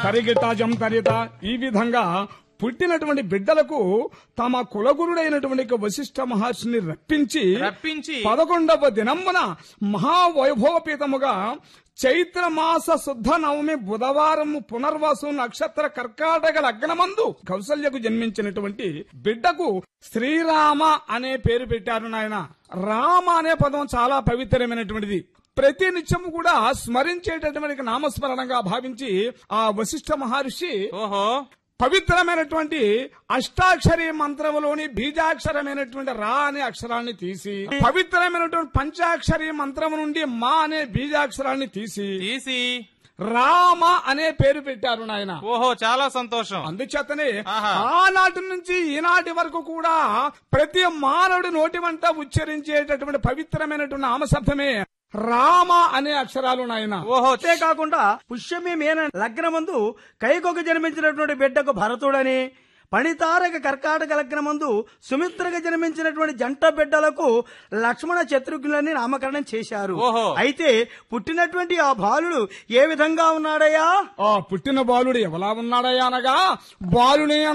తరిగిట జం తరిత ఈ విధంగా పుట్టినటువంటి బిడ్డలకు తమ కులగురుడైనటువంటి వశిష్ఠ మహర్షిని రప్పించి రప్పించి పదకొండవ దినమున మహావైభవపీతముగా చైత్ర మాస శుద్ధ నవమి బుధవారము పునర్వాసు నక్షత్ర కర్కాటక లగ్నమందు కౌసల్యకు జన్మించినటువంటి బిడ్డకు శ్రీరామ అనే పేరు పెట్టారు నాయన రామ అనే పదం చాలా పవిత్రమైనటువంటిది ప్రతి నిత్యము కూడా స్మరించేటటువంటి నామస్మరణంగా భావించి ఆ వశిష్ఠ మహర్షి ఓహో పవిత్రమైనటువంటి అష్టాక్షరి మంత్రములోని బీజాక్షరమైనటువంటి రా అనే అక్షరాన్ని తీసి పవిత్రమైనటువంటి పంచాక్షరి మంత్రము నుండి మా అనే బీజాక్షరాన్ని తీసి తీసి రామ అనే పేరు పెట్టారు నాయన ఓహో చాలా సంతోషం అందుచేతనే ఆహా. ఆనాటి నుంచి ఈనాటి వరకు కూడా ప్రతి మానవుడి నోటి వంట ఉచ్చరించేటటువంటి పవిత్రమైనటువంటి నామశబ్దమే రామ అనే అక్షరాలు నాయన ఓహో అంతేకాకుండా పుష్యమి మేన లగ్నమందు కైకొక జన్మించినటువంటి బిడ్డకు భరతుడని పణితారక కర్కాటక లగ్నమందు సుమిత్రగా జన్మించినటువంటి జంట బిడ్డలకు లక్ష్మణ శత్రుఘ్నులని నామకరణం చేశారు ఓహో. అయితే పుట్టినటువంటి ఆ బాలుడు ఏ విధంగా ఉన్నాడయ్యా ఆ పుట్టిన బాలుడు ఎవలా ఉన్నాడయ్యా అనగా బాలుని